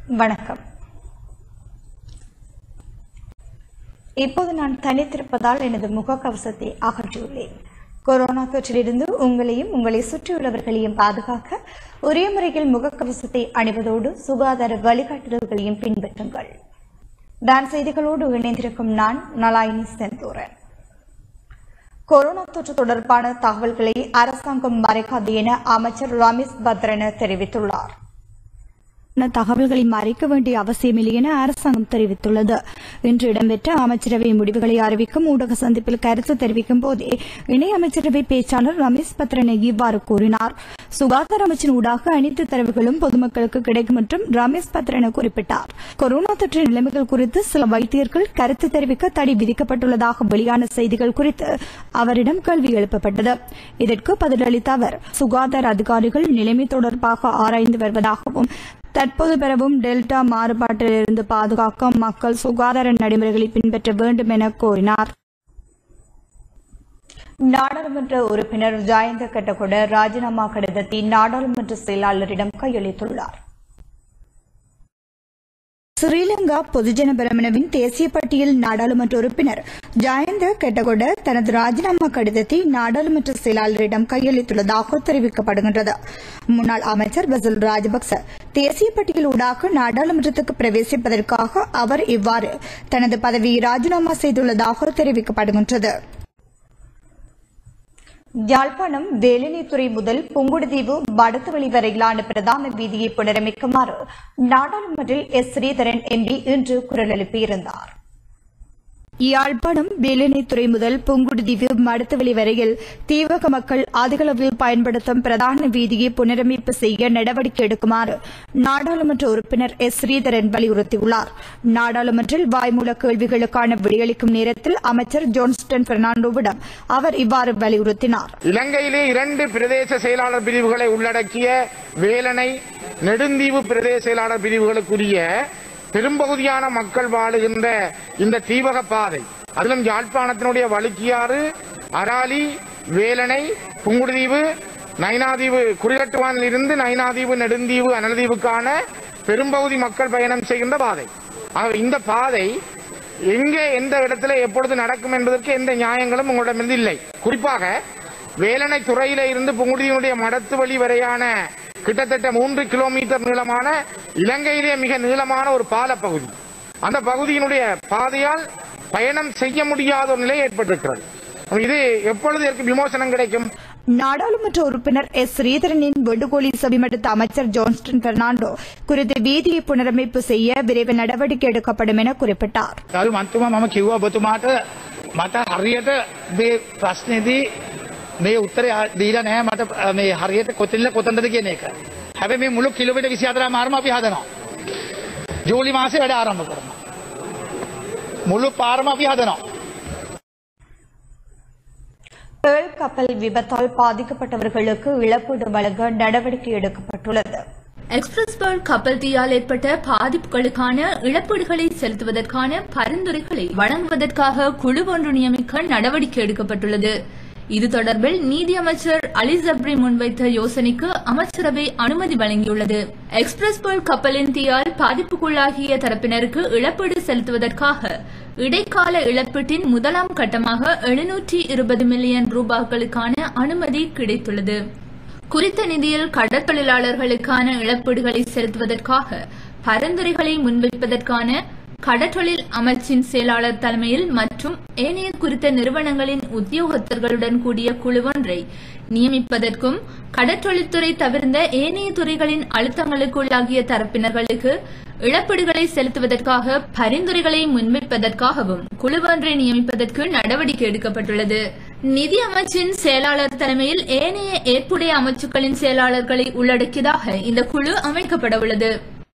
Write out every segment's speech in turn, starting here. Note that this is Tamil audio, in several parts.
வணக்கம் இப்போது நான் தனித்திருப்பதால் எனது முகக்கவசத்தை அகற்றியுள்ளேன் கொரோனா தொற்றிலிருந்து உங்களையும் உங்களை சுற்றியுள்ளவர்களையும் பாதுகாக்க ஒரே முறையில் முகக்கவசத்தை அணிவதோடு சுகாதார வழிகாட்டுதல்களையும் பின்பற்றுங்கள் தான் செய்திகளோடு இணைந்திருக்கும் நான் நலாயினி செந்தூரன் கொரோனா தொற்று தொடர்பான தகவல்களை அரசாங்கம் மறைக்காது என அமைச்சர் ரமேஷ் பத்ரன தெரிவித்துள்ளார் தகவல்களை மறைக்க வேண்டிய அவசியமில்லை என அரசாங்கம் தெரிவித்துள்ளது இன்று இடம்பெற்ற அமைச்சரவை முடிவுகளை அறிவிக்கும் ஊடக சந்திப்பில் கருத்து தெரிவிக்கும் போதே இணையமைச்சரவை பேச்சாளர் ரமேஷ் பத்ரனை இவ்வாறு கூறினார் சுகாதார அமைச்சின் ஊடாக அனைத்து தரவுகளும் பொதுமக்களுக்கு கிடைக்கும் என்றும் ரமேஷ் பத்ரன குறிப்பிட்டார் கொரோனா தொற்று நிலைமைகள் குறித்து சில வைத்தியர்கள் கருத்து தெரிவிக்க தடை விதிக்கப்பட்டுள்ளதாக வெளியான செய்திகள் குறித்து அவரிடம் கேள்வி எழுப்பப்பட்டது இதற்கு பதிலளித்த அவர் சுகாதார அதிகாரிகள் நிலைமை தொடர்பாக ஆராய்ந்து வருவதாகவும் தற்போது பெறவும் டெல்டா மாறுபாட்டிலிருந்து பாதுகாக்க மக்கள் சுகாதார நடைமுறைகளை பின்பற்ற வேண்டும் என கோரினார் நாடாளுமன்ற உறுப்பினர் ஜாயந்த கட்டகொட ராஜினாமா கடிதத்தை நாடாளுமன்ற செயலாளரிடம் கையளித்துள்ளார் ஸ்ரீலங்கா பொதுஜன பெரமுனவின் தேசிய பட்டியல் நாடாளுமன்ற உறுப்பினர் ஜாயந்த கெட்டகொட தனது ராஜினாமா கடிதத்தை நாடாளுமன்ற செயலாளரிடம் கையளித்துள்ளதாக தெரிவிக்கப்படுகின்றது முன்னாள் அமைச்சர் பசில் ராஜபக்ச தேசிய பட்டியல் ஊடாக நாடாளுமன்றத்துக்கு பிரவேசிப்பதற்காக அவர் இவ்வாறு தனது பதவியை ராஜினாமா செய்துள்ளதாக தெரிவிக்கப்படுகின்றது யாழ்ப்பாணம் வேலினைத்துறை முதல் புங்குடுதீவு வடத்துவழி வரையிலான பிரதான வீதியை புனரமைக்குமாறு நாடாளுமன்றில் எஸ் ஸ்ரீதரன் எம்பி இன்று குரல் எழுப்பியிருந்தார் யாழ்ப்பாணம் வேலினைத்துறை முதல் புங்குடுதீவு மடுத்துவெளி வரையில் தீவக மக்கள் அதிகளவில் பயன்படுத்தும் பிரதான வீதியை புனரமைப்பு செய்ய நடவடிக்கை எடுக்குமாறு நாடாளுமன்ற உறுப்பினர் எஸ் ஸ்ரீதரன் வலியுறுத்தியுள்ளார் நாடாளுமன்றில் வாய்மூல கேள்விகளுக்கான விடையளிக்கும் நேரத்தில் அமைச்சர் ஜோன்ஸ்டன் பெர்னாண்டோவிடம் அவர் இவ்வாறு வலியுறுத்தினார் இலங்கையிலே இரண்டு பிரதேச செயலாளர் பிரிவுகளை உள்ளடக்கிய வேலனை நெடுந்தீவு பிரதேச செயலாளர் பிரிவுகளுக்குரிய பெரும்பகுதியான மக்கள் வாழுகின்ற இந்த தீவக பாதை அதிலும் யாழ்ப்பாணத்தினுடைய வழுக்கியாறு அராலி வேலனை புங்குடுதீவு நைனாதீவு குறிகட்டுவானில் இருந்து நைனாதீவு நெடுந்தீவு அனல்தீவுக்கான பெரும்பகுதி மக்கள் பயணம் செய்கின்ற பாதை ஆக இந்த பாதை எங்கே எந்த இடத்துல எப்பொழுது நடக்கும் என்பதற்கு எந்த நியாயங்களும் உங்களிடமிருந்து இல்லை குறிப்பாக வேலனை துறையில இருந்து புங்குடியினுடைய மடத்து வழி வரையான கிட்டத்தட்ட மூன்று கிலோமீட்டர் நீளமான இலங்கையிலே மிக நீளமான ஒரு பாலப்பகுதி அந்த பகுதியினுடைய பாதையால் பயணம் செய்ய முடியாத ஒரு நிலை ஏற்பட்டிருக்கிறது இது எப்பொழுது இதற்கு விமோசனம் கிடைக்கும் நாடாளுமன்ற உறுப்பினர் எஸ் ஸ்ரீதரனின் வேண்டுகோளை செவிமடுத்த அமைச்சர் ஜோன்ஸ்டன் பெர்னாண்டோ குறித்த வீதியை புனரமைப்பு செய்ய விரைவில் நடவடிக்கை எடுக்கப்படும் என குறிப்பிட்டார் ගරු මන්තුමා මම කිව්වා ඔබතුමාට මට හරියට මේ ප්‍රශ්නේදී මේ උත්තරය දීලා නැහැ මට අ, මේ හරියට කොතනද කොතනද කියන එක. හැබැයි මේ මුළු කිලෝමීටර් 24 මාර්ම අපි හදනවා. ජූලි මාසේ වැඩ ආරම්භ කරනවා. මුළු පාරම අපි හදනවා. பேள் கப்பல் விபத்தால் பாதிக்கப்பட்டவர்களுக்கு இழப்பீடு வழங்க நடவடிக்கை எடுக்கப்பட்டுள்ளது எக்ஸ்பிரஸ் பேர்ல் கப்பல் தீயால் ஏற்பட்ட பாதிப்புகளுக்கான இழப்பீடுகளை செலுத்துவதற்கான பரிந்துரைகளை வழங்குவதற்காக குழு ஒன்று நியமிக்க நடவடிக்கை எடுக்கப்பட்டுள்ளது இது தொடர்பில் நீதி அமைச்சர் அலி ஜப்ரி முன்வைத்த யோசனைக்கு அமைச்சரவை அனுமதி வழங்கியுள்ளது எக்ஸ்பிரஸ் பேர்ல் கப்பலின் தீயால் பாதிப்புக்குள்ளாகிய தரப்பினருக்கு இழப்பீடு செலுத்துவதற்காக இடைக்கால இழப்பீட்டின் முதலாம் கட்டமாக எழுநூற்றி இருபது மில்லியன் ரூபாய்களுக்கான அனுமதி கிடைத்துள்ளது குறித்த நிதியில் கடற்தொழிலாளர்களுக்கான இழப்பீடுகளை செலுத்துவதற்காக பரிந்துரைகளை முன்வைப்பதற்கான கடற்றொழில் அமைச்சின் செயலாளர் தலைமையில் மற்றும் ஏனைய குறித்த நிறுவனங்களின் உத்தியோகத்தர்களுடன் கூடிய குழுவொன்றை நியமிப்பதற்கும் கடற்றொழில்துறை தவிர்ந்த ஏனைய துறைகளின் அழுத்தங்களுக்குள்ளாகிய தரப்பினர்களுக்கு இழப்பீடுகளை செலுத்துவதற்காக பரிந்துரைகளை முன்வைப்பதற்காகவும் குழுவொன்றை நியமிப்பதற்கு நடவடிக்கை எடுக்கப்பட்டுள்ளது நிதி அமைச்சின் செயலாளர் தலைமையில் ஏனைய ஏற்புடைய அமைச்சுக்களின் செயலாளர்களை உள்ளடக்கியதாக இந்த குழு அமைக்கப்பட உள்ளது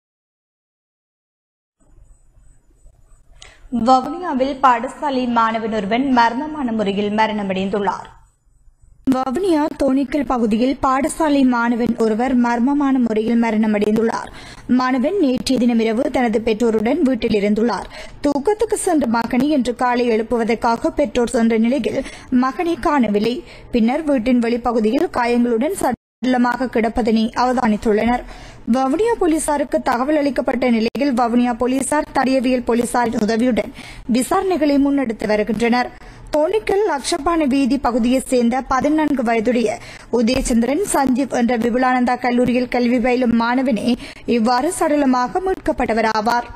வவுனியாவில் பாடசாலை மாணவன் ஒருவன் மர்மமான முறையில் மரணமடைந்துள்ளார் வவுனியா தோணிக்கல் பகுதியில் பாடசாலை மாணவன் ஒருவர் மர்மமான முறையில் மரணமடைந்துள்ளார் மாணவன் நேற்றைய தினமிரவு தனது பெற்றோருடன் வீட்டில் இருந்துள்ளார் தூக்கத்துக்கு சென்ற மகனை இன்று காலை எழுப்புவதற்காக பெற்றோர் சென்ற நிலையில் மகனை காணவில்லை பின்னர் வீட்டின் வெளிப்பகுதியில் காயங்களுடன் சடலமாக கிடப்பதனை அவதானித்துள்ளனர் வவுனியா போலீசாருக்கு தகவல் அளிக்கப்பட்ட நிலையில் வவுனியா போலீசார் தடியவியல் போலீசாரின் உதவியுடன் விசாரணைகளை முன்னெடுத்து வருகின்றனர் தோணிக்கல் லட்சப்பான வீதி பகுதியைச் சேர்ந்த பதினான்கு வயதுடைய உதயச்சந்திரன் சஞ்சீவ் என்ற விபுலானந்தா கல்லூரியில் கல்வி பயிலும் மாணவனே இவ்வாறு சடலமாக மீட்கப்பட்டவர் ஆவார்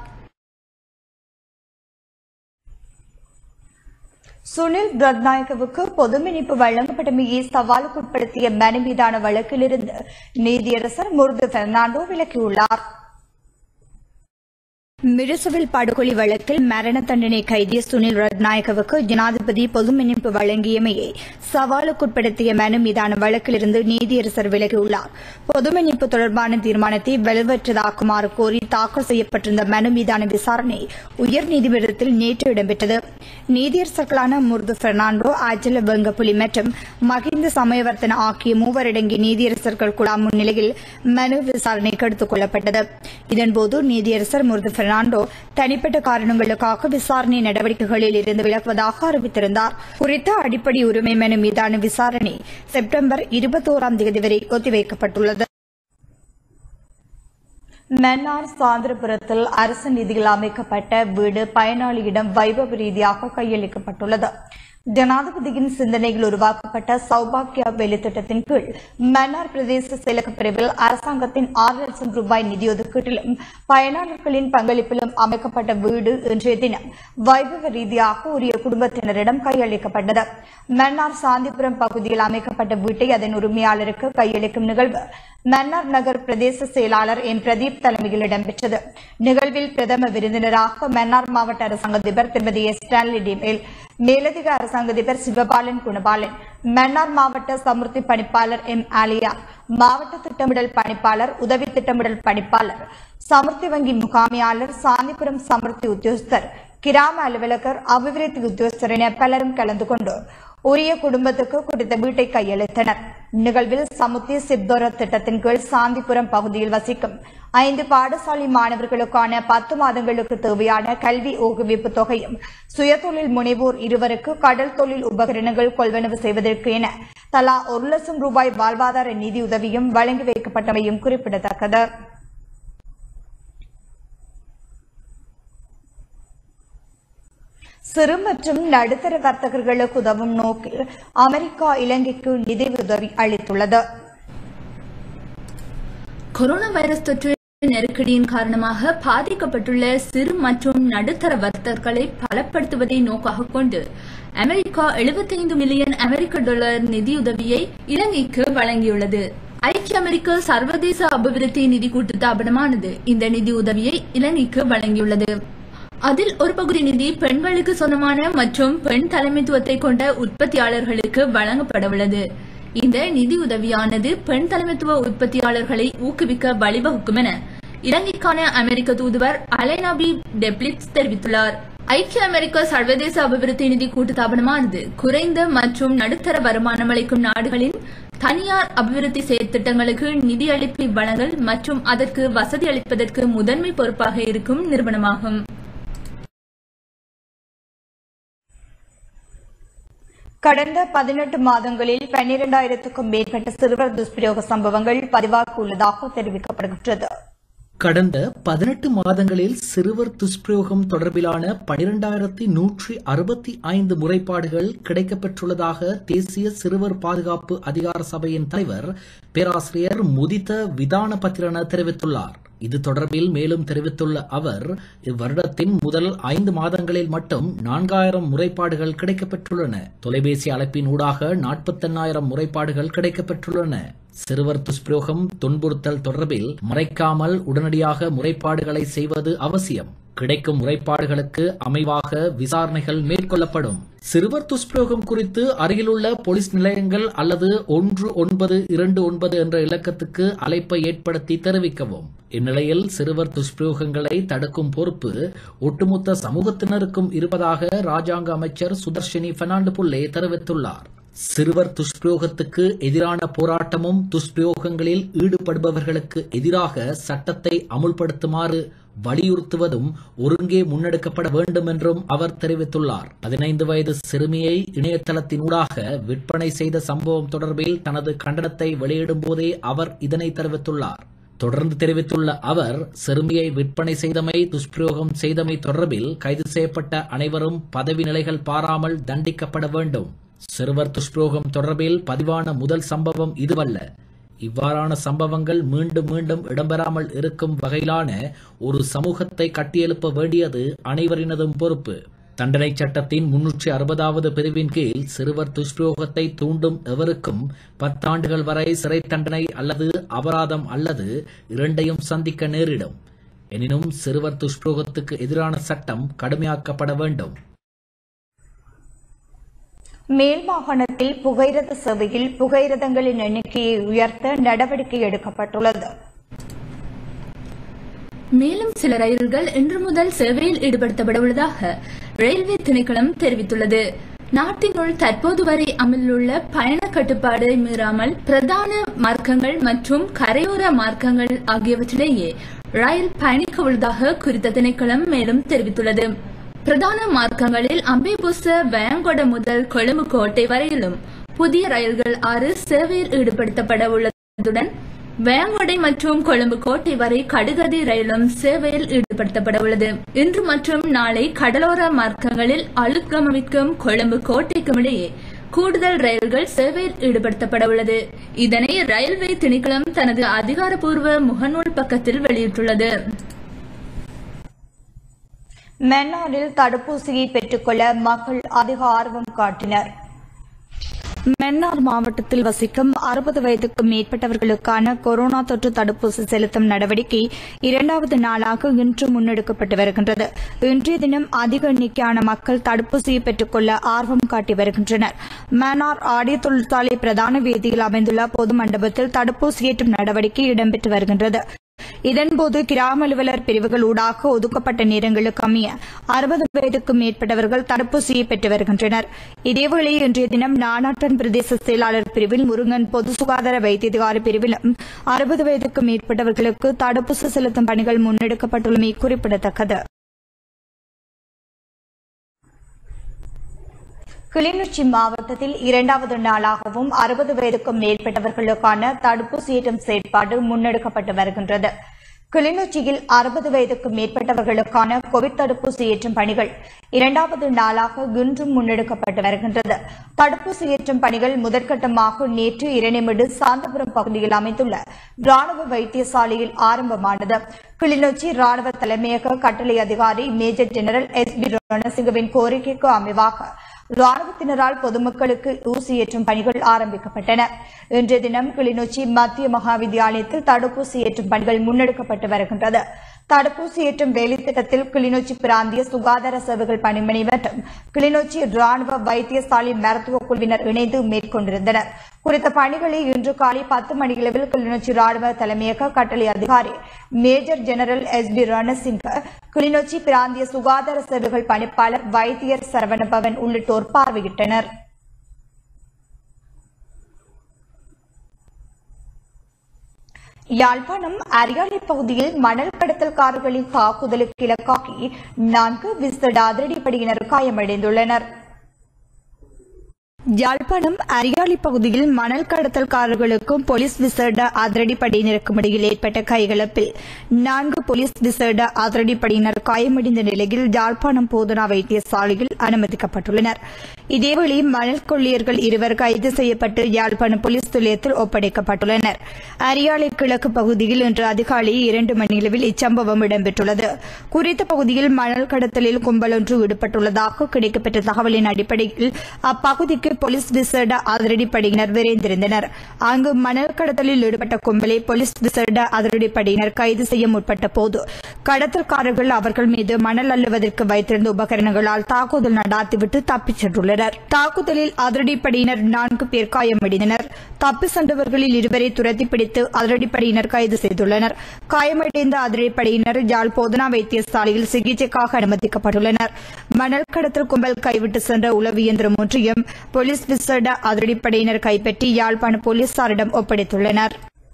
சுனில் ரத்நாயகவுக்கு பொது மன்னிப்பு வழங்கப்பட்டமையை சவாலுக்குட்படுத்திய மனு மீதான வழக்கிலிருந்து நீதியரசர் முருது பெர்னாண்டோ விலக்கியுள்ளார் மிருசுவில் படுகொலை வழக்கில் மரண தண்டனை கைதிய சுனில் ரத்நாயகவுக்கு ஜனாதிபதி பொது மன்னிப்பு வழங்கியமையை சவாலுக்குட்படுத்திய மனு மீதான வழக்கிலிருந்து நீதியரசர் விலகியுள்ளார் பொது மன்னிப்பு தொடர்பான தீர்மானத்தை வலுவற்றதாக்குமாறு கோரி தாக்கல் செய்யப்பட்டிருந்த மனு மீதான விசாரணை உயர்நீதிமன்றத்தில் நேற்று இடம்பெற்றது நீதியரசர்களான முருது பெர்னாண்டோ அஜல வெங்கப்புலி மற்றும் மகிந்த சமயவர்த்தன ஆகிய மூவரடங்கிய நீதியரசர்கள் குழா முன்னிலையில் மனு விசாரணைக்கு எடுத்துக் கொள்ளப்பட்டது இதன்போது நீதியரசர் முருது பெர்னாண்டோ தனிப்பட்ட காரணங்களுக்காக விசாரணை நடவடிக்கைகளில் இருந்து விலகுவதாக அறிவித்திருந்தார் குறித்த அடிப்படை உரிமை மனு மீதான விசாரணை செப்டம்பர் இருபத்தோராம் தேதி வரை ஒத்திவைக்கப்பட்டுள்ளது மன்னார் சாந்திரபுரத்தில் அரசு நிதியில் அமைக்கப்பட்ட வீடு பயனாளியிடம் வைபவ ரீதியாக கையளிக்கப்பட்டுள்ளது ஜனாதிபதியின் சிந்தனையில் உருவாக்கப்பட்ட சௌபாக்கியா வெளித்திட்டத்தின் கீழ் மன்னார் பிரதேச செயலக பிரிவில் அரசாங்கத்தின் ஆறு லட்சம் ரூபாய் நிதி ஒதுக்கீட்டிலும் பயனாளர்களின் பங்களிப்பிலும் அமைக்கப்பட்ட வீடு இன்றைய தினம் வைபவ ரீதியாக உரிய குடும்பத்தினரிடம் கையளிக்கப்பட்டது மன்னார் சாந்திபுரம் பகுதியில் அமைக்கப்பட்ட வீட்டை அதன் உரிமையாளருக்கு கையளிக்கும் நிகழ்வு மன்னார் நகர் பிரதேச செயலாளர் எம் பிரதீப் தலைமையில் இடம்பெற்றது நிகழ்வில் பிரதம விருந்தினராக மன்னார் மாவட்ட அரசாங்க அதிபர் திருமதி எஸ் ஸ்டான்லி டிமேல் மேலதிக அரசாங்க அதிபர் சிவபாலன் குணபாலன் மன்னார் மாவட்ட சமுர்த்தி பணிப்பாளர் எம் ஆலியா மாவட்ட திட்டமிடல் பணிப்பாளர் உதவி திட்டமிடல் பணிப்பாளர் சமுர்த்தி வங்கி முகாமியாளர் சாந்திபுரம் சமுர்த்தி உத்தியோகஸ்தர் கிராம அலுவலகர் அபிவிருத்தி உத்தியோகஸ்தர் என பலரும் கலந்து கொண்டு உரிய குடும்பத்துக்கு குறித்த வீட்டை கையளித்தனர் நிகழ்வில் சமுத்தி சிப்தோர திட்டத்தின் கீழ் சாந்திபுரம் பகுதியில் வசிக்கும் ஐந்து பாடசாலை மாணவர்களுக்கான பத்து மாதங்களுக்கு தேவையான கல்வி ஊக்குவிப்பு தொகையும் சுயதொழில் முனைவோர் இருவருக்கு கடல் தொழில் உபகரணங்கள் கொள்வனவு செய்வதற்கு என தலா ஒரு லட்சம் ரூபாய் வாழ்வாதார நிதியுதவியும் வழங்கி வைக்கப்பட்டமையும் குறிப்பிடத்தக்கது சிறு மற்றும் நடுத்தர வர்த்தகர்களுக்கு உதவும் நோக்கில் அமெரிக்கா இலங்கைக்கு நிதியுதவி அளித்துள்ளது கொரோனா வைரஸ் தொற்று நெருக்கடியின் காரணமாக பாதிக்கப்பட்டுள்ள சிறு மற்றும் நடுத்தர வர்த்தகர்களை பலப்படுத்துவதை நோக்காக கொண்டு அமெரிக்கா 75 மில்லியன் அமெரிக்க டாலர் நிதியுதவியை இலங்கைக்கு வழங்கியுள்ளது ஐக்கிய அமெரிக்க சர்வதேச அபிவிருத்தி நிதி கூட்டுத்தாபனமானது இந்த நிதி உதவியை இலங்கைக்கு வழங்கியுள்ளது அதில் ஒரு பகுதி நிதி பெண்களுக்கு சொந்தமான மற்றும் பெண் தலைமைத்துவத்தை கொண்ட உற்பத்தியாளர்களுக்கு வழங்கப்படவுள்ளது இந்த நிதி உதவியானது பெண் தலைமைத்துவ உற்பத்தியாளர்களை ஊக்குவிக்க வழிவகுக்கும் என இலங்கைக்கான அமெரிக்க தூதுவர் அலைனாபி டெப்ளிட்ஸ் தெரிவித்துள்ளார் ஐக்கிய அமெரிக்க சர்வதேச அபிவிருத்தி நிதி கூட்டுத்தாபனமானது குறைந்த மற்றும் நடுத்தர வருமானம் அளிக்கும் நாடுகளின் தனியார் அபிவிருத்தி செயற்திட்டங்களுக்கு நிதியளிப்பை வழங்கல் மற்றும் அதற்கு வசதி அளிப்பதற்கு முதன்மை பொறுப்பாக இருக்கும் நிறுவனமாகும் கடந்த பதினெட்டு மாதங்களில் பன்னிரண்டாயிரத்துக்கும் மேற்பட்ட சிறுவர் துஷ்பிரயோக சம்பவங்கள் பதிவாகியுள்ளதாக தெரிவிக்கப்படுகின்றது கடந்த பதினெட்டு மாதங்களில் சிறுவர் துஷ்பிரயோகம் தொடர்பிலான பனிரெண்டாயிரத்தி நூற்றி அறுபத்தி ஐந்து முறைப்பாடுகள் கிடைக்கப்பெற்றுள்ளதாக தேசிய சிறுவர் பாதுகாப்பு அதிகார சபையின் தலைவர் பேராசிரியர் முதித்த விதான பத்திரன தெரிவித்துள்ளார் இது தொடர்பில் மேலும் தெரிவித்துள்ள அவர் இவ்வருடத்தின் முதல் ஐந்து மாதங்களில் மட்டும் நான்காயிரம் முறைப்பாடுகள் கிடைக்கப்பெற்றுள்ளன தொலைபேசி அழைப்பின் ஊடாக நாற்பத்தெண்ணாயிரம் முறைப்பாடுகள் கிடைக்கப்பெற்றுள்ளன சிறுவர் துஷ்பிரயோகம் துன்புறுத்தல் தொடர்பில் மறைக்காமல் உடனடியாக முறைப்பாடுகளை செய்வது அவசியம் கிடைக்கும் முறைப்பாடுகளுக்கு அமைவாக விசாரணைகள் மேற்கொள்ளப்படும் சிறுவர் துஷ்பிரயோகம் குறித்து அருகிலுள்ள போலீஸ் நிலையங்கள் அல்லது ஒன்று ஒன்பது இரண்டு ஒன்பது என்ற இலக்கத்துக்கு அழைப்பை ஏற்படுத்தி தெரிவிக்கவும் இந்நிலையில் சிறுவர் துஷ்பிரயோகங்களை தடுக்கும் பொறுப்பு ஒட்டுமொத்த சமூகத்தினருக்கும் இருப்பதாக ராஜாங்க அமைச்சர் சுதர்ஷினி பெர்னாண்டு புல்லே தெரிவித்துள்ளார் சிறுவர் துஷ்பிரயோகத்துக்கு எதிரான போராட்டமும் துஷ்பிரயோகங்களில் ஈடுபடுபவர்களுக்கு எதிராக சட்டத்தை அமுல்படுத்துமாறு வலியுறுத்துவதும் ஒருங்கே முன்னெடுக்கப்பட வேண்டும் என்றும் அவர் தெரிவித்துள்ளார் பதினைந்து வயது சிறுமியை இணையதளத்தினூடாக விற்பனை செய்த சம்பவம் தொடர்பில் தனது கண்டனத்தை வெளியிடும் போதே அவர் இதனை தெரிவித்துள்ளார் தொடர்ந்து தெரிவித்துள்ள அவர் சிறுமியை விற்பனை செய்தமை துஷ்பிரயோகம் செய்தமை தொடர்பில் கைது செய்யப்பட்ட அனைவரும் பதவி நிலைகள் பாராமல் தண்டிக்கப்பட வேண்டும் சிறுவர் துஷ்பிரயோகம் தொடர்பில் பதிவான முதல் சம்பவம் இதுவல்ல இவ்வாறான சம்பவங்கள் மீண்டும் மீண்டும் இடம்பெறாமல் இருக்கும் வகையிலான ஒரு சமூகத்தை கட்டியெழுப்ப வேண்டியது அனைவரினதும் பொறுப்பு தண்டனை சட்டத்தின் முன்னூற்றி அறுபதாவது பிரிவின் கீழ் சிறுவர் துஷ்பிரயோகத்தை தூண்டும் எவருக்கும் பத்தாண்டுகள் வரை சிறை தண்டனை அல்லது அபராதம் அல்லது இரண்டையும் சந்திக்க நேரிடும் எனினும் சிறுவர் துஷ்பிரயோகத்துக்கு எதிரான சட்டம் கடுமையாக்கப்பட வேண்டும் மேல் மாகாணத்தில் புகையிரத சேவையில் புகையிரதங்களின் எண்ணிக்கையை உயர்த்த நடவடிக்கை எடுக்கப்பட்டுள்ளது மேலும் சில ரயில்கள் இன்று முதல் சேவையில் ஈடுபடுத்தப்பட உள்ளதாக ரயில்வே திணைக்களம் தெரிவித்துள்ளது நாட்டினுள் தற்போது வரை அமலிலுள்ள பயண கட்டுப்பாடை மீறாமல் பிரதான மார்க்கங்கள் மற்றும் கரையோர மார்க்கங்கள் ஆகியவற்றிலேயே ரயில் பயணிக்க உள்ளதாக குறித்த திணைக்களம் மேலும் தெரிவித்துள்ளது பிரதான மார்க்கங்களில் அம்பேபுச வயங்கொட முதல் கொழும்பு கோட்டை வரையிலும் புதிய ரயில்கள் ஆறு சேவையில் ஈடுபடுத்தப்பட உள்ளதுடன் வேங்கொடை மற்றும் கொழும்பு கோட்டை வரை கடுகதி ரயிலும் சேவையில் ஈடுபடுத்தப்பட உள்ளது இன்று மற்றும் நாளை கடலோர மார்க்கங்களில் அழுத்கமவிக்கும் கொழும்பு கோட்டைக்கும் இடையே கூடுதல் ரயில்கள் சேவையில் ஈடுபடுத்தப்பட உள்ளது இதனை ரயில்வே திணைக்களம் தனது அதிகாரப்பூர்வ முகநூல் பக்கத்தில் வெளியிட்டுள்ளது மன்னாரில் தடுப்பூசியை பெற்றுக்கொள்ள மக்கள் அதிக ஆர்வம் காட்டினர் மன்னார் மாவட்டத்தில் வசிக்கும் அறுபது வயதுக்கும் மேற்பட்டவர்களுக்கான கொரோனா தொற்று தடுப்பூசி செலுத்தும் நடவடிக்கை இரண்டாவது நாளாக இன்று முன்னெடுக்கப்பட்டு வருகின்றது இன்றைய தினம் அதிக எண்ணிக்கையான மக்கள் தடுப்பூசியை பெற்றுக்கொள்ள ஆர்வம் காட்டி வருகின்றனர் மன்னார் ஆடிய தொழிற்சாலை பிரதான வீதியில் அமைந்துள்ள பொது மண்டபத்தில் தடுப்பூசி ஏற்றும் நடவடிக்கை இடம்பெற்று வருகின்றது இதன்போது கிராம அலுவலர் பிரிவுகள் ஊடாக ஒதுக்கப்பட்ட நேரங்களுக்கு அமைய அறுபது வயதுக்கும் மேற்பட்டவர்கள் தடுப்பூசியை பெற்று வருகின்றனர் இதேவேளை இன்றைய தினம் நானாட்டன் பிரதேச செயலாளர் பிரிவில் முருங்கன் பொது சுகாதார வைத்தியதிகாரி பிரிவிலும் அறுபது வயதுக்கும் மேற்பட்டவர்களுக்கு தடுப்பூசி செலுத்தும் பணிகள் முன்னெடுக்கப்பட்டுள்ளமை குறிப்பிடத்தக்கது கிளிநொச்சி மாவட்டத்தில் இரண்டாவது நாளாகவும் அறுபது வயதுக்கும் மேற்பட்டவர்களுக்கான தடுப்பூசி ஏற்றும் செயற்பாடு முன்னெடுக்கப்பட்டு வருகின்றது கிளிநொச்சியில் அறுபது வயதுக்கும் மேற்பட்டவர்களுக்கான கோவிட் தடுப்பூசி ஏற்றும் பணிகள் இரண்டாவது நாளாக இன்றும் முன்னெடுக்கப்பட்டு வருகின்றது தடுப்பூசி ஏற்றும் பணிகள் முதற்கட்டமாக நேற்று இரணிமிடு சாந்தபுரம் பகுதியில் அமைந்துள்ள ராணுவ வைத்தியசாலையில் ஆரம்பமானது கிளிநொச்சி ராணுவ தலைமையக கட்டளை அதிகாரி மேஜர் ஜெனரல் எஸ் பி ரணசிங்கவின் கோரிக்கைக்கு அமைவாக ராணுவத்தினரால் பொதுமக்களுக்கு ஊசி ஏற்றும் பணிகள் ஆரம்பிக்கப்பட்டன இன்றைய தினம் கிளிநொச்சி மத்திய மகா வித்தியாலயத்தில் தடுப்பூசி ஏற்றும் பணிகள் முன்னெடுக்கப்பட்டு வருகின்றது தடுப்பூசி ஏற்றும் வேலைத்திட்டத்தில் கிளிநொச்சி பிராந்திய சுகாதார சேவைகள் பணிமனை மற்றும் கிளிநொச்சி ராணுவ வைத்தியசாலை மருத்துவ குழுவினர் இணைந்து மேற்கொண்டிருந்தனர் குறித்த பணிகளை இன்று காலை பத்து மணியளவில் கிளிநொச்சி ராணுவ தலைமையக கட்டளை அதிகாரி major general S P Ranasinghe Kilinochchi பிராந்திய சுகாதார சேவைகள் பணிப்பாளர் வைத்தியர் சரவணபவன் உள்ளிட்டோர் பார்வையிட்டனர் யாழ்ப்பாணம் அரியாலை பகுதியில் மணல் கடத்தல்காரர்களின் தாக்குதலுக்கு இலக்காகி நான்கு விசேட அதிரடிப்படையினர் காயமடைந்துள்ளனர் யாழ்ப்பாணம் அரியாலை பகுதியில் மணல் கடத்தல்காரர்களுக்கும் போலீஸ் விசேட அதிரடிப்படையினருக்கும் இடையில் ஏற்பட்ட கைகலப்பில் நான்கு போலீஸ் விசேட அதிரடிப்படையினர் காயமடைந்த நிலையில் யாழ்ப்பாணம் போதனா வைத்தியசாலையில் அனுமதிக்கப்பட்டுள்ளனர் இதேவேளை மணல் கொள்ளையர்கள் இருவர் கைது செய்யப்பட்டு யாழ்ப்பாணம் போலீஸ் நிலையத்தில் ஒப்படைக்கப்பட்டுள்ளனர் அரியாலை கிழக்கு பகுதியில் இன்று அதிகாலை இரண்டு மணியளவில் இச்சம்பவம் இடம்பெற்றுள்ளது குறித்த பகுதியில் மணல் கடத்தலில் கும்பல் ஒன்று ஈடுபட்டுள்ளதாக கிடைக்கப்பெற்ற தகவலின் அடிப்படையில் அப்பகுதிக்கு போலீஸ் விசேட அதிரடிப்படையினர் விரைந்திருந்தனர் அங்கு மணல் கடத்தலில் ஈடுபட்ட கும்பலை போலீஸ் விசேட அதிரடிப்படையினர் கைது செய்ய முற்பட்ட போது கடத்தல்காரர்கள் அவர்கள் மீது மணல் அள்ளுவதற்கு வைத்திருந்த உபகரணங்களால் தாக்குதல் நடாத்திவிட்டு தப்பிச் சென்றுள்ளனர் தாக்குதலில் அதிரடிப்படையினர் நான்கு பேர் காயமடைந்தனர் தப்பி சென்றவர்களில் இருவரை துரத்தி பிடித்து அதிரடிப்படையினர் கைது செய்துள்ளனர் காயமடைந்த அதிரடிப்படையினர் யாழ் போதனா வைத்தியசாலையில் சிகிச்சைக்காக அனுமதிக்கப்பட்டுள்ளனர் மணல் கடத்தல் கும்பல் கைவிட்டு சென்ற உளவு இயந்திரம் ஒன்றையும் போலீஸ் விசேட அதிரடிப்படையினர் கைப்பற்றி யாழ்ப்பாண போலீசாரிடம் ஒப்படைத்துள்ளனர்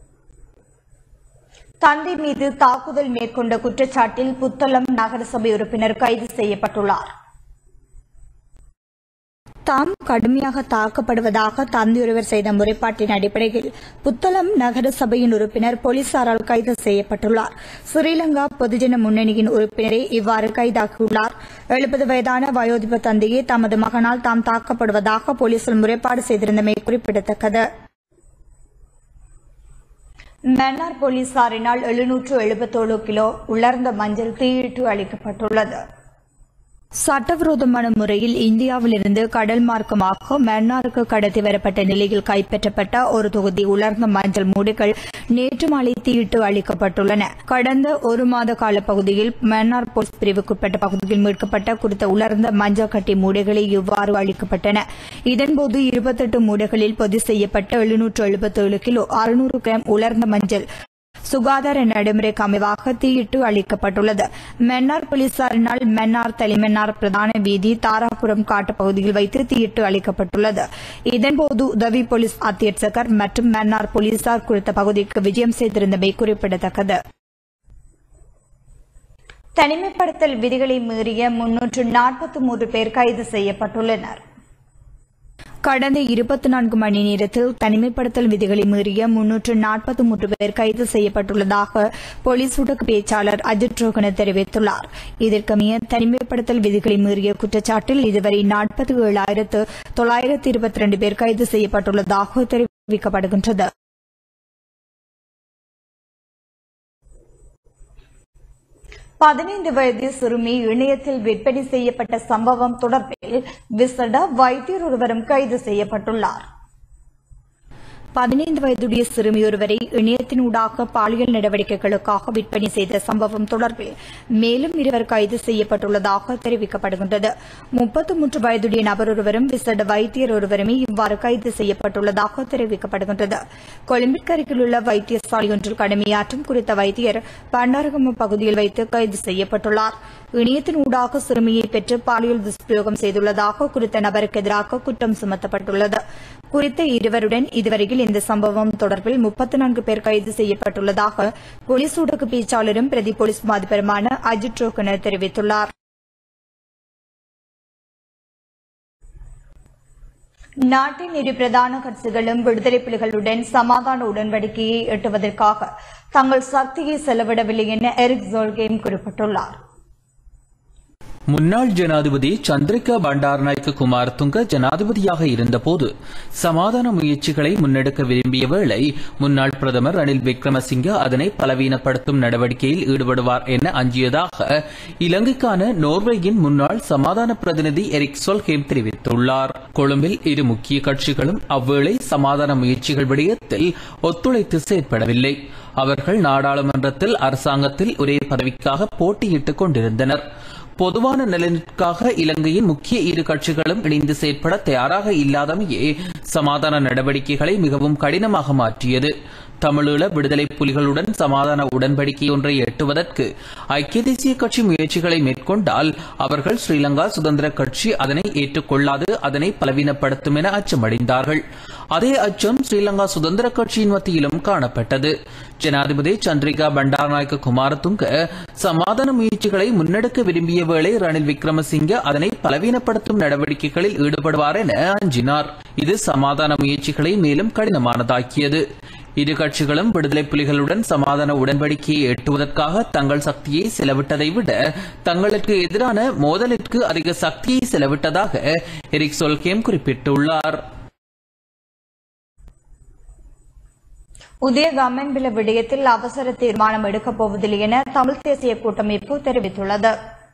தந்தை மீது தாக்குதல் மேற்கொண்ட குற்றச்சாட்டில் புத்தளம் நகரசபை உறுப்பினர் கைது செய்யப்பட்டுள்ளார் தாம் கடுமையாக தாக்கப்படுவதாக தந்தையொருவர் செய்த முறைப்பாட்டின் அடிப்படையில் புத்தளம் நகர சபையின் உறுப்பினர் போலீசாரால் கைது செய்யப்பட்டுள்ளார் ஸ்ரீலங்கா பொதுஜன முன்னணியின் உறுப்பினரே இவ்வாறு கைதாகியுள்ளார் எழுபது வயதான வயோதிப தந்தையே தமது மகனால் தாம் தாக்கப்படுவதாக போலீசில் முறைப்பாடு செய்திருந்தமை குறிப்பிடத்தக்கது மன்னார் போலீசாரினால் எழுநூற்று எழுபத்தோழு கிலோ உலர்ந்த மஞ்சள் தீயிட்டு அளிக்கப்பட்டுள்ளது சட்டவிரோதமான முறையில் இந்தியாவிலிருந்து கடல் மார்க்கமாக மன்னாருக்கு கடத்தி வரப்பட்ட நிலையில் கைப்பற்றப்பட்ட ஒரு தொகுதி உலர்ந்த மஞ்சள் மூடுகள் நேற்று மாலை தீயிட்டு அளிக்கப்பட்டுள்ளன கடந்த ஒரு மாத கால பகுதியில் மன்னார் போலீஸ் பிரிவுக்குட்பட்ட பகுதியில் மீட்கப்பட்ட குறித்த உலர்ந்த மஞ்சள் கட்டி மூடைகளை இவ்வாறு அளிக்கப்பட்டன இதன்போது இருபத்தெட்டு மூடைகளில் பொதி செய்யப்பட்ட எழுநூற்று எழுபத்தேழு கிலோ அறுநூறு கிராம் உலர்ந்த மஞ்சள் சுகாதார நடைமுறைக்கு அமைவாக தீயிட்டு அளிக்கப்பட்டுள்ளது மன்னார் போலீசாரினால் மன்னார் தலைமன்னார் பிரதான வீதி தாராபுரம் காட்டு பகுதியில் வைத்து தீயிட்டு அளிக்கப்பட்டுள்ளது இதன்போது உதவி போலீஸ் அத்தியட்சகர் மற்றும் மன்னார் போலீசார் குறித்த பகுதிக்கு விஜயம் செய்திருந்தமை குறிப்பிடத்தக்கது தனிமைப்படுத்தல் விதிகளை மீறிய முன்னூற்று நாற்பத்தி மூன்று பேர் கைது செய்யப்பட்டுள்ளனர் கடந்த இருபத்தி நான்கு மணி நேரத்தில் தனிமைப்படுத்தல் விதிகளை மீறிய முன்னூற்று நாற்பத்தி மூன்று பேர் கைது செய்யப்பட்டுள்ளதாக போலீஸ் ஊடக பேச்சாளர் அஜித் ரோகன தெரிவித்துள்ளார் இதற்கமைய தனிமைப்படுத்தல் விதிகளை மீறிய குற்றச்சாட்டில் இதுவரை நாற்பத்தி ஏழாயிரத்து தொள்ளாயிரத்து இருபத்தி ரெண்டு பேர் கைது செய்யப்பட்டுள்ளதாக தெரிவிக்கப்படுகின்றது பதினைந்து வயது சிறுமி இணையத்தில் விற்பனை செய்யப்பட்ட சம்பவம் தொடர்பில் விசட வைத்தியர் ஒருவரும் கைது செய்யப்பட்டுள்ளார் பதினைந்து வயதுடைய சிறுமியொருவரை இணையத்தினூடாக பாலியல் நடவடிக்கைகளுக்காக விற்பனை செய்த சம்பவம் தொடர்பில் மேலும் இருவர் கைது செய்யப்பட்டுள்ளதாக தெரிவிக்கப்படுகின்றது முப்பத்து மூன்று வயதுடைய நபர் ஒருவரும் விசேட வைத்தியர் ஒருவருமே இவ்வாறு கைது செய்யப்பட்டுள்ளதாக தெரிவிக்கப்படுகின்றது கொழும்பிற்கு அருகில் உள்ள வைத்தியசாலை ஒன்றில் கடமையாற்றும் குறித்த வைத்தியர் பண்டாரகம பகுதியில் வைத்து கைது செய்யப்பட்டுள்ளார் இணையத்தின் ஊடாக சிறுமியை பெற்று பாலியல் துஷ்பிரயோகம் செய்துள்ளதாக குறித்த நபருக்கு எதிராக குற்றம் சுமத்தப்பட்டுள்ளது குறித்த இருவருடன் இதுவரையில் இந்த சம்பவம் தொடர்பில் முப்பத்தி நான்கு பேர் கைது செய்யப்பட்டுள்ளதாக போலீஸ் ஊடக பேச்சாளரும் பிரதி போலீஸ் மாதிபருமான அஜித் ரோகனர் தெரிவித்துள்ளார் நாட்டின் இரு பிரதான கட்சிகளும் விடுதலை புலிகளுடன் சமாதான உடன்படிக்கையை எட்டுவதற்காக தங்கள் சக்தியை செலவிடவில்லை என எரிக் ஜோல்கேம் குறிப்பிட்டுள்ளார் முன்னாள் ஜனாதிபதி சந்திரிகா பண்டாரநாயக்க குமார் துங்க ஜனாதிபதியாக இருந்தபோது சமாதான முயற்சிகளை முன்னெடுக்க விரும்பிய வேளை முன்னாள் பிரதமர் ரணில் விக்ரமசிங்க அதனை பலவீனப்படுத்தும் நடவடிக்கையில் ஈடுபடுவார் என அஞ்சியதாக இலங்கைக்கான நோர்வேயின் முன்னாள் சமாதான பிரதிநிதி எரிக் சொல்ஹேம் தெரிவித்துள்ளார் கொழும்பில் இரு முக்கிய கட்சிகளும் அவ்வேளை சமாதான முயற்சிகள் விடயத்தில் ஒத்துழைத்து செயற்படவில்லை அவர்கள் நாடாளுமன்றத்தில் அரசாங்கத்தில் ஒரே பதவிக்காக போட்டியிட்டுக் கொண்டிருந்தனர் பொதுவான நலனுக்காக இலங்கையின் முக்கிய இரு கட்சிகளும் இணைந்து செயற்பட தயாராக இல்லாதமையே சமாதான நடவடிக்கைகளை மிகவும் கடினமாக மாற்றியது தமிழீழ விடுதலை புலிகளுடன் சமாதான உடன்படிக்கை ஒன்றை எட்டுவதற்கு ஐக்கிய தேசிய கட்சி முயற்சிகளை மேற்கொண்டால் அவர்கள் ஸ்ரீலங்கா சுதந்திர கட்சி அதனை ஏற்றுக்கொள்ளாது அதனை பலவீனப்படுத்தும் என அச்சமடைந்தார்கள் அதே அச்சம் ஸ்ரீலங்கா சுதந்திர கட்சியின் மத்தியிலும் காணப்பட்டது ஜனாதிபதி சந்திரிகா பண்டாரநாயக்க குமாரதுங்க சமாதான முயற்சிகளை முன்னெடுக்க விரும்பிய வேளை ரணில் விக்ரமசிங்க அதனை பலவீனப்படுத்தும் நடவடிக்கைகளில் ஈடுபடுவார் என அஞ்சினார் இது சமாதான முயற்சிகளை மேலும் கடினமானதாக்கியது இரு கட்சிகளும் விடுதலை புலிகளுடன் சமாதான உடன்படிக்கையை எட்டுவதற்காக தங்கள் சக்தியை செலவிட்டதை விட தங்களுக்கு எதிரான மோதலிற்கு அதிக சக்தியை செலவிட்டதாக எரிக் சொல்கேம் குறிப்பிட்டுள்ளார் உதயகாமன் பில விடயத்தில் அவசர தீர்மானம் எடுக்கப் போவதில்லை என தமிழ் தேசிய கூட்டமைப்பு தெரிவித்துள்ளது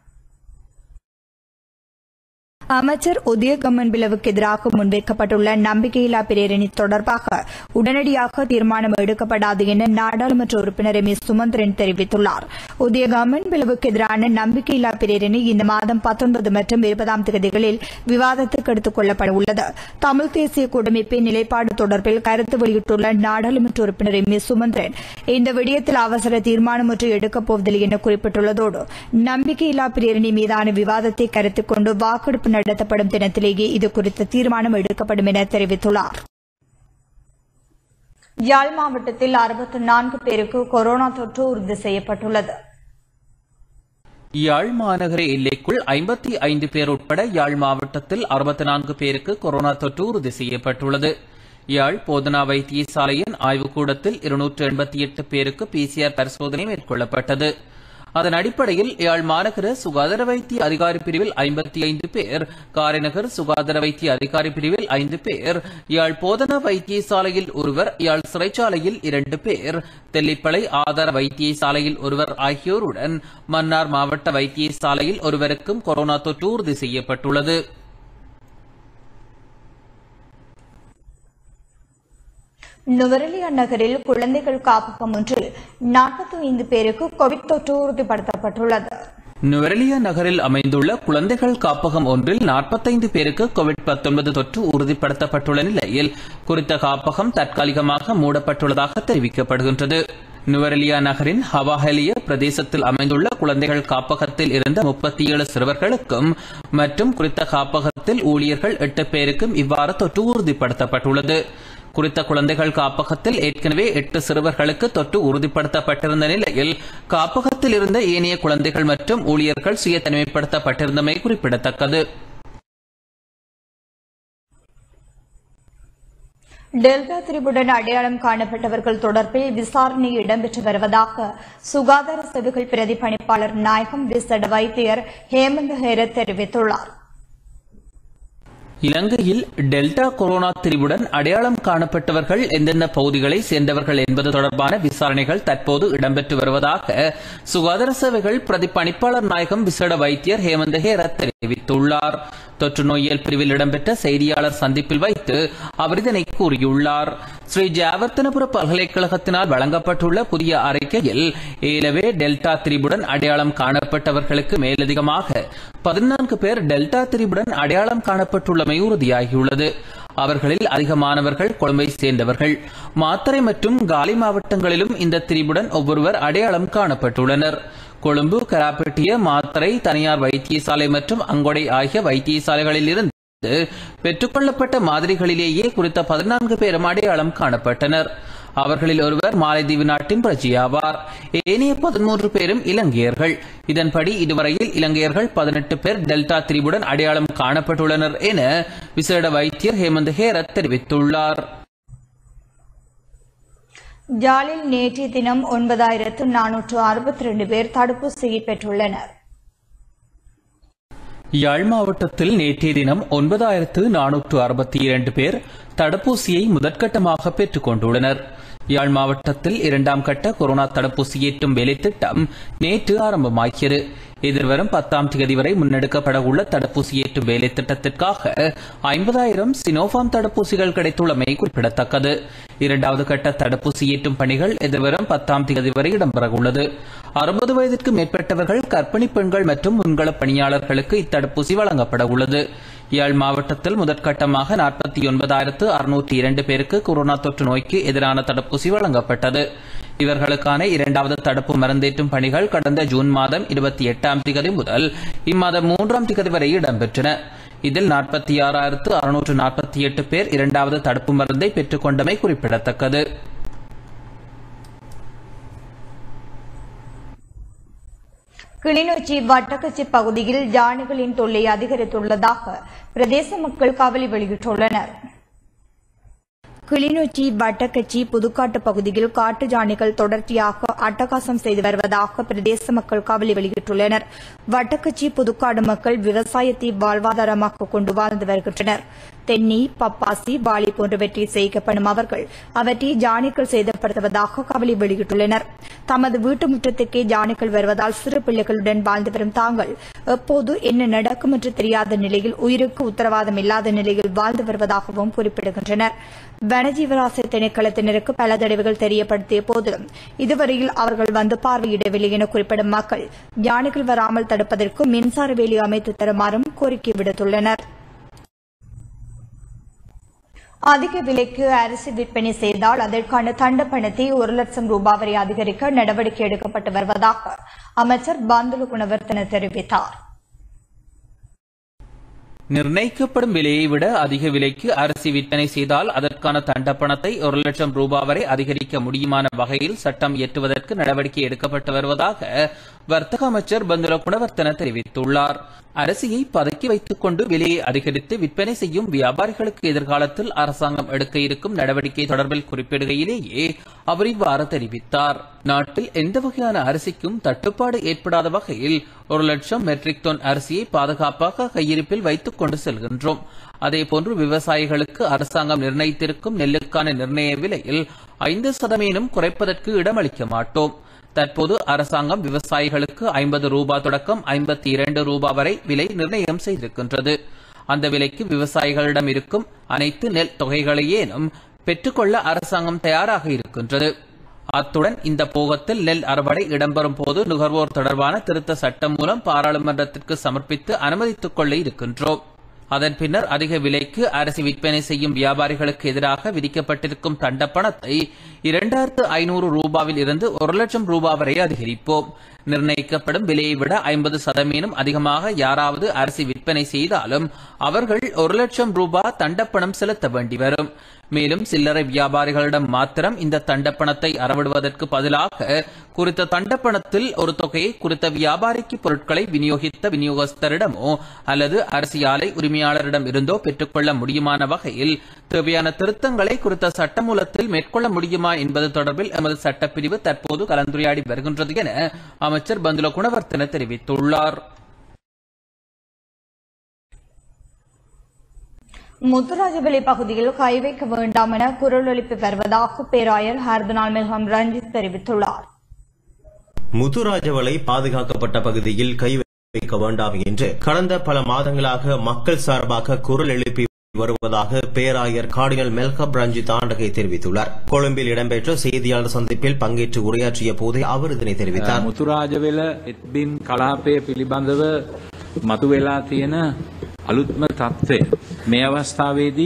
அமைச்சர் உதயகம்மன் பிளவுக்கு எதிராக முன்வைக்கப்பட்டுள்ள நம்பிக்கையில்லா பிரேரணி தொடர்பாக உடனடியாக தீர்மானம் எடுக்கப்படாது என நாடாளுமன்ற உறுப்பினர் எம் எஸ் சுமந்திரன் தெரிவித்துள்ளார் உதயகம்மன் பிளவுக்கு எதிரான நம்பிக்கையில்லா பிரேரணி இந்த மாதம் பத்தொன்பது மற்றும் இருபதாம் தேதிகளில் விவாதத்துக்கு எடுத்துக் கொள்ளப்பட உள்ளது தமிழ் தேசிய கூட்டமைப்பின் நிலைப்பாடு தொடர்பில் கருத்து வெளியிட்டுள்ள நாடாளுமன்ற உறுப்பினர் எம் எஸ் சுமந்திரன் இந்த விடயத்தில் அவசர தீர்மானம் ஒன்று எடுக்கப் போவதில்லை என குறிப்பிட்டுள்ளதோடு நம்பிக்கையில்லா பிரேரணி மீதான விவாதத்தை கருத்தில் கொண்டு வாக்கெடுப்பு நடத்தப்படும் தினத்திலேயே இது குறித்த தீர்மானம் எடுக்கப்படும் என தெரிவித்துள்ளார் யாழ் மாவட்டத்தில் அறுபத்தி நான்கு பேருக்கு கொரோனா தொற்று உறுதி செய்யப்பட்டுள்ளது யாழ் மாநகர எல்லைக்குள் ஐம்பத்தி ஐந்து பேர் உட்பட யாழ் மாவட்டத்தில் அறுபத்தி நான்கு பேருக்கு கொரோனா தொற்று உறுதி செய்யப்பட்டுள்ளது யாழ் போதனா வைத்தியசாலையின் ஆய்வுக்கூடத்தில் இருநூற்று எண்பத்தி எட்டு பேருக்கு பிசிஆர் பரிசோதனை மேற்கொள்ளப்பட்டது அதன் அடிப்படையில் யாழ் மாநகர சுகாதார வைத்திய அதிகாரி பிரிவில் ஐம்பத்தி ஐந்து பேர் காரைநகர் சுகாதார வைத்திய அதிகாரி பிரிவில் ஐந்து பேர் யாழ் போதனா வைத்தியசாலையில் ஒருவர் யாழ் சிறைச்சாலையில் இரண்டு பேர் தெல்லிப்பளை ஆதார வைத்தியசாலையில் ஒருவர் ஆகியோருடன் மன்னார் மாவட்ட வைத்தியசாலையில் ஒருவருக்கும் கொரோனா தொற்று உறுதி செய்யப்பட்டுள்ளது நுவரெலியா நகரில் குழந்தைகள் காப்பகம் ஒன்றில் நாற்பத்தி ஐந்து பேருக்கு கோவிட் தொற்று உறுதிப்படுத்தப்பட்டுள்ளது நுவரெலியா நகரில் அமைந்துள்ள குழந்தைகள் காப்பகம் ஒன்றில் 45 பேருக்கு கோவிட் 19 தொற்று உறுதிப்படுத்தப்பட்டுள்ள நிலையில் குறித்த காப்பகம் தற்காலிகமாக மூடப்பட்டுள்ளதாக தெரிவிக்கப்படுகின்றது நுவரெலியா நகரின் ஹவாஹலிய பிரதேசத்தில் அமைந்துள்ள குழந்தைகள் காப்பகத்தில் இருந்த முப்பத்தி ஏழு சிறுவர்களுக்கும் மற்றும் குறித்த காப்பகத்தில் ஊழியர்கள் எட்டு பேருக்கும் இவ்வாறு தொற்று உறுதிப்படுத்தப்பட்டுள்ளது குறித்த குழந்தைகள் காப்பகத்தில் ஏற்கனவே எட்டு சிறுவர்களுக்கு தொற்று உறுதிப்படுத்தப்பட்டிருந்த நிலையில் காப்பகத்தில் இருந்த ஏனைய குழந்தைகள் மற்றும் ஊழியர்கள் சுய தனிமைப்படுத்தப்பட்டிருந்தமை குறிப்பிடத்தக்கது டெல்டா திரிபுடன் அடையாளம் காணப்பட்டவர்கள் தொடர்பில் விசாரணை இடம்பெற்று வருவதாக சுகாதார சேவைகள் பிரதிபலிப்பாளர் நாயகம் விசட வைத்தியர் ஹேமந்த் ஹேரத் தெரிவித்துள்ளார் இலங்கையில் டெல்டா கொரோனா திரிவுடன் அடையாளம் காணப்பட்டவர்கள் எந்தெந்த பகுதிகளை சேர்ந்தவர்கள் என்பது தொடர்பான விசாரணைகள் தற்போது இடம்பெற்று வருவதாக சுகாதார சேவைகள் பிரதிப்பணிப்பாளர் நாயகம் விசேட வைத்தியர் ஹேமந்த ஹேரத் தெரிவித்துள்ளார் தொற்று நோயியல் பிரிவில் இடம்பெற்ற செய்தியாளர் சந்திப்பில் வைத்து அவர் இதனை கூறியுள்ளார் ஸ்ரீ ஜாவர்த்தனபுர பல்கலைக்கழகத்தினால் வழங்கப்பட்டுள்ள புதிய அறிக்கையில் ஏலவே டெல்டா திரிபுடன் அடையாளம் காணப்பட்டவர்களுக்கு மேலதிகமாக பதினான்கு பேர் டெல்டா திரிபுடன் அடையாளம் காணப்பட்டுள்ளமை உறுதியாகியுள்ளது அவர்களில் அதிகமானவர்கள் கொழும்பை சேர்ந்தவர்கள் மாத்தறை மற்றும் காலி மாவட்டங்களிலும் இந்த திரிபுடன் ஒவ்வொருவர் அடையாளம் காணப்பட்டுள்ளனர் கொழும்பு கராப்பட்டிய மாத்தறை தனியார் வைத்தியசாலை மற்றும் அங்கொடை ஆகிய வைத்தியசாலைகளில் இருந்து பெற்றுக்கொள்ளப்பட்ட மாதிரிகளிலேயே குறித்த பதினான்கு பேரும் அடையாளம் காணப்பட்டனர் அவர்களில் ஒருவர் மாலைதீவு நாட்டின் பிரஜி ஆவார் ஏனைய பதிமூன்று பேரும் இலங்கையர்கள் இதன்படி இதுவரையில் இலங்கையர்கள் பதினெட்டு பேர் டெல்டா திரிபுடன் அடையாளம் காணப்பட்டுள்ளனர் என விசேட வைத்தியர் ஹேமந்த் ஹேரத் தெரிவித்துள்ளார் ஜாலில் நேற்றைய தினம் ஒன்பதாயிரத்து நானூற்று அறுபத்தி ரெண்டு பேர் தடுப்பூசியை பெற்றுள்ளனர் யாழ் மாவட்டத்தில் நேற்றைய தினம் ஒன்பதாயிரத்து நானூற்று அறுபத்தி இரண்டு பேர் தடுப்பூசியை முதற்கட்டமாக பெற்றுக் கொண்டுள்ளனர் யாழ் மாவட்டத்தில் இரண்டாம் கட்ட கொரோனா தடுப்பூசி ஏற்றும் வேலைத்திட்டம் நேற்று ஆரம்பமாகியது எதிர்வரும் பத்தாம் தேதி வரை முன்னெடுக்கப்பட உள்ள தடுப்பூசி ஏற்றும் வேலை திட்டத்திற்காக ஐம்பதாயிரம் சினோஃபார்ம் தடுப்பூசிகள் கிடைத்துள்ளமை குறிப்பிடத்தக்கது இரண்டாவது கட்ட தடுப்பூசி ஏற்றும் பணிகள் எதிர்வரும் பத்தாம் தேதி வரை இடம்பெற உள்ளது அறுபது வயதிற்கு மேற்பட்டவர்கள் கர்ப்பிணி பெண்கள் மற்றும் முன்கள பணியாளர்களுக்கு இத்தடுப்பூசி வழங்கப்பட உள்ளது யாழ் மாவட்டத்தில் முதற்கட்டமாக நாற்பத்தி ஒன்பதாயிரத்து அறுநூற்றி இரண்டு பேருக்கு கொரோனா தொற்று நோய்க்கு எதிரான தடுப்பூசி வழங்கப்பட்டது இவர்களுக்கான இரண்டாவது தடுப்பு மருந்தேற்றும் பணிகள் கடந்த ஜூன் மாதம் இருபத்தி எட்டாம் திகதி முதல் இம்மாதம் மூன்றாம் திகதி வரை இடம்பெற்றன இதில் நாற்பத்தி ஆறாயிரத்து அறுநூற்று நாற்பத்தி எட்டு பேர் இரண்டாவது தடுப்பு மருந்தை பெற்றுக்கொண்டமை குறிப்பிடத்தக்கது கிளிநொச்சி வட்டக்கச்சி பகுதியில் யானைகளின் தொல்லை அதிகரித்துள்ளதாக பிரதேச மக்கள் கவலை வெளியிட்டுள்ளனர் கிளிநொச்சி வட்டக்கச்சி புதுக்காட்டு பகுதியில் காட்டு யானைகள் தொடர்ச்சியாக அட்டகாசம் செய்து வருவதாக பிரதேச மக்கள் கவலை வெளியிட்டுள்ளனர் வட்டக்கச்சி புதுக்காடு மக்கள் விவசாயத்தை வாழ்வாதாரமாக கொண்டு வாழ்ந்து வருகின்றனர் தென்னி பப்பாசி வாளி போன்றவற்றை செய்யப்படும் அவர்கள் அவற்றை யானைகள் சேதப்படுத்துவதாக கவலை வெளியிட்டுள்ளனர் தமது வீட்டு முற்றத்துக்கே யானைகள் வருவதால் சிறு பிள்ளைகளுடன் வாழ்ந்து வரும் தாங்கள் எப்போது என்ன நடக்கும் என்று தெரியாத நிலையில் உயிருக்கு உத்தரவாதம் இல்லாத நிலையில் வாழ்ந்து வருவதாகவும் குறிப்பிடுகின்றனர் வனஜீவராசி திணைக்களத்தினருக்கு பல தடவைகள் தெரியப்படுத்திய போதிலும் இதுவரையில் அவர்கள் வந்து பார்வையிடவில்லை என குறிப்பிடும் மக்கள் யானைகள் வராமல் தடுப்பதற்கு மின்சார வேலி அமைத்து தருமாறும் கோரிக்கை விடுத்துள்ளனர் அதிக விலைக்கு அரிசி விற்பனை செய்தால் அதற்கான தண்ட பணத்தை ஒரு லட்சம் ரூபாய் வரை அதிகரிக்க நடவடிக்கை எடுக்கப்பட்டு வருவதாக அமைச்சர் பந்துலு குணவர்த்தன தெரிவித்தார் நிர்ணயிக்கப்படும் விலையை விட அதிக விலைக்கு அரிசி விற்பனை செய்தால் அதற்கான தண்டப்பணத்தை ஒரு லட்சம் ரூபாய் வரை அதிகரிக்க முடியுமான வகையில் சட்டம் இயற்றுவதற்கு நடவடிக்கை எடுக்கப்பட்டு வருவதாக வர்த்தக அமைச்சர் பந்துல குணவர்த்தன தெரிவித்துள்ளார் அரிசியை பதுக்கி வைத்துக் கொண்டு விலையை அதிகரித்து விற்பனை செய்யும் வியாபாரிகளுக்கு எதிர்காலத்தில் அரசாங்கம் எடுக்க இருக்கும் நடவடிக்கை தொடர்பில் குறிப்பிடுகையிலேயே அவர் இவ்வாறு தெரிவித்தார் நாட்டில் எந்த வகையான அரிசிக்கும் தட்டுப்பாடு ஏற்படாத வகையில் ஒரு லட்சம் மெட்ரிக் டன் அரிசியை பாதுகாப்பாக கையிருப்பில் வைத்துக் கொண்டு செல்கின்றோம் அதேபோன்று விவசாயிகளுக்கு அரசாங்கம் நிர்ணயித்திருக்கும் நெல்லுக்கான நிர்ணய விலையில் ஐந்து சதவீதம் குறைப்பதற்கு இடமளிக்க மாட்டோம் தற்போது அரசாங்கம் விவசாயிகளுக்கு ஐம்பது ரூபாய் தொடக்கம் ஐம்பத்தி இரண்டு ரூபாய் வரை விலை நிர்ணயம் செய்திருக்கின்றது அந்த விலைக்கு விவசாயிகளிடம் இருக்கும் அனைத்து நெல் தொகைகளையேனும் பெற்றுக்கொள்ள அரசாங்கம் தயாராக இருக்கின்றது அத்துடன் இந்த போகத்தில் நெல் அறுவடை இடம்பெறும் போது நுகர்வோர் தொடர்பான திருத்த சட்டம் மூலம் பாராளுமன்றத்திற்கு சமர்ப்பித்து அனுமதித்துக் கொள்ள இருக்கின்றோம் அதன் பின்னர் அதிக விலைக்கு அரிசி விற்பனை செய்யும் வியாபாரிகளுக்கு எதிராக விதிக்கப்பட்டிருக்கும் தண்டப்பணத்தை இரண்டாயிரத்து ஐநூறு ரூபாவில் இருந்து ஒரு லட்சம் ரூபாய் வரை அதிகரிப்போம் நிர்ணயிக்கப்படும் விலையை விட ஐம்பது சதவீதம் அதிகமாக யாராவது அரிசி விற்பனை செய்தாலும் அவர்கள் ஒரு லட்சம் ரூபாய் தண்டப்பணம் செலுத்த வேண்டி வரும் மேலும் சில்லறை வியாபாரிகளிடம் மாத்திரம் இந்த தண்டப்பணத்தை அறவிடுவதற்கு பதிலாக குறித்த தண்டப்பணத்தில் ஒரு தொகையை குறித்த வியாபாரிக்கு பொருட்களை விநியோகித்த விநியோகஸ்தரிடமோ அல்லது அரிசி ஆலை உரிமையாளரிடம் இருந்தோ பெற்றுக்கொள்ள முடியுமான வகையில் தேவையான திருத்தங்களை குறித்த சட்டமூலத்தில் மேற்கொள்ள முடியுமா என்பது தொடர்பில் எமது சட்டப்பிரிவு தற்போது கலந்துரையாடி வருகின்றது என அமைச்சர் பந்துல குணவர்த்தன தெரிவித்துள்ளார் முத்துராஜவெளி பகுதியில் கை வைக்க வேண்டாம் என குரல் எழுப்பி வருவதாக பேராயர் ஹர்தனால் மில்ஹம் ரஞ்சித் தெரிவித்துள்ளார் முத்துராஜவளை பாதுகாக்கப்பட்ட பகுதியில் கை வைக்க வேண்டாம் என்று கடந்த பல மாதங்களாக மக்கள் சார்பாக குரல் எழுப்பி வருவதாக பேராயர் கார்டினல் மெல்கப் ரஞ்சித் ஆண்டகை தெரிவித்துள்ளார் கொழும்பில் இடம்பெற்ற செய்தியாளர் சந்திப்பில் பங்கேற்று உரையாற்றிய போதே அவர் இதனை தெரிவித்தார் මුතුරාජවෙල එත්බින් කලාපය පිළිබඳව මතුවෙලා තියෙන අලුත්ම තත්ත්වය. මේ අවස්ථාවේදී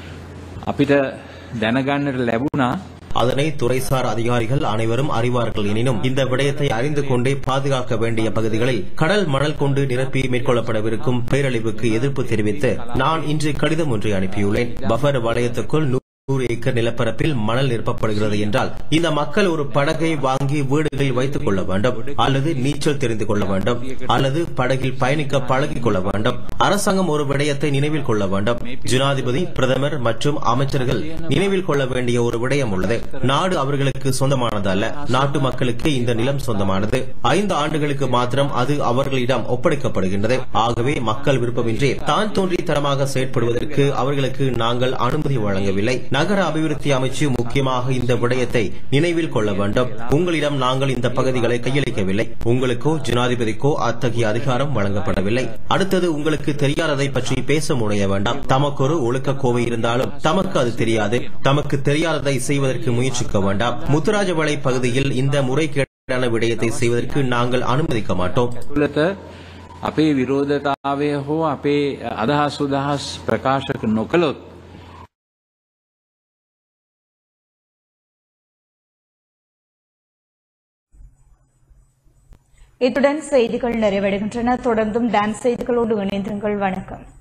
අපිට දැනගන්නට ලැබුණා அதனை துறைசார் அதிகாரிகள் அனைவரும் அறிவார்கள் எனினும் இந்த விடயத்தை அறிந்து கொண்டே பாதுகாக்க வேண்டிய பகுதிகளில் கடல் மணல் கொண்டு நிரப்பி மேற்கொள்ளப்படவிருக்கும் பேரழிவுக்கு எதிர்ப்பு தெரிவித்து நான் இன்று கடிதம் ஒன்றை அனுப்பியுள்ளேன் பஃபர் வலயத்துக்குள் நூறு ஏக்கர் நிலப்பரப்பில் மணல் நிரப்பப்படுகிறது என்றால் இந்த மக்கள் ஒரு படகை வாங்கி வீடுகளில் வைத்துக் கொள்ள வேண்டும் அல்லது நீச்சல் தெரிந்து கொள்ள வேண்டும் அல்லது படகில் பயணிக்க பழகிக் கொள்ள வேண்டும் அரசாங்கம் ஒரு விடயத்தை நினைவில் கொள்ள வேண்டும் ஜனாதிபதி பிரதமர் மற்றும் அமைச்சர்கள் நினைவில் கொள்ள வேண்டிய ஒரு விடயம் உள்ளது நாடு அவர்களுக்கு சொந்தமானது அல்ல நாட்டு மக்களுக்கு இந்த நிலம் சொந்தமானது ஐந்து ஆண்டுகளுக்கு மாத்திரம் அது அவர்களிடம் ஒப்படைக்கப்படுகின்றது ஆகவே மக்கள் விருப்பமின்றி தான் தோன்றித்தனமாக செயற்படுவதற்கு அவர்களுக்கு நாங்கள் அனுமதி வழங்கவில்லை நகர அபிவிருத்தி அமைச்சு முக்கியமாக இந்த விடயத்தை நினைவில் கொள்ள வேண்டும் உங்களிடம் நாங்கள் இந்த பகுதிகளை கையளிக்கவில்லை உங்களுக்கோ ஜனாதிபதிக்கோ அத்தகைய அதிகாரம் வழங்கப்படவில்லை அடுத்தது உங்களுக்கு தெரியாததை பற்றி பேச முனைய வேண்டாம் தமக்கொரு ஒழுக்க கோவை இருந்தாலும் தமக்கு அது தெரியாது தமக்கு தெரியாததை செய்வதற்கு முயற்சிக்க வேண்டாம் முத்துராஜவளை பகுதியில் இந்த முறைகேடான விடயத்தை செய்வதற்கு நாங்கள் அனுமதிக்க மாட்டோம் තුළත අපේ විරෝධතාවය හෝ අපේ අදහස් උදහස් ප්‍රකාශක නොකළොත් இத்துடன் செய்திகள் நிறைவடைகின்றன தொடர்ந்தும் டான்ஸ் செய்திகளோடு இணைந்திருங்கள் வணக்கம்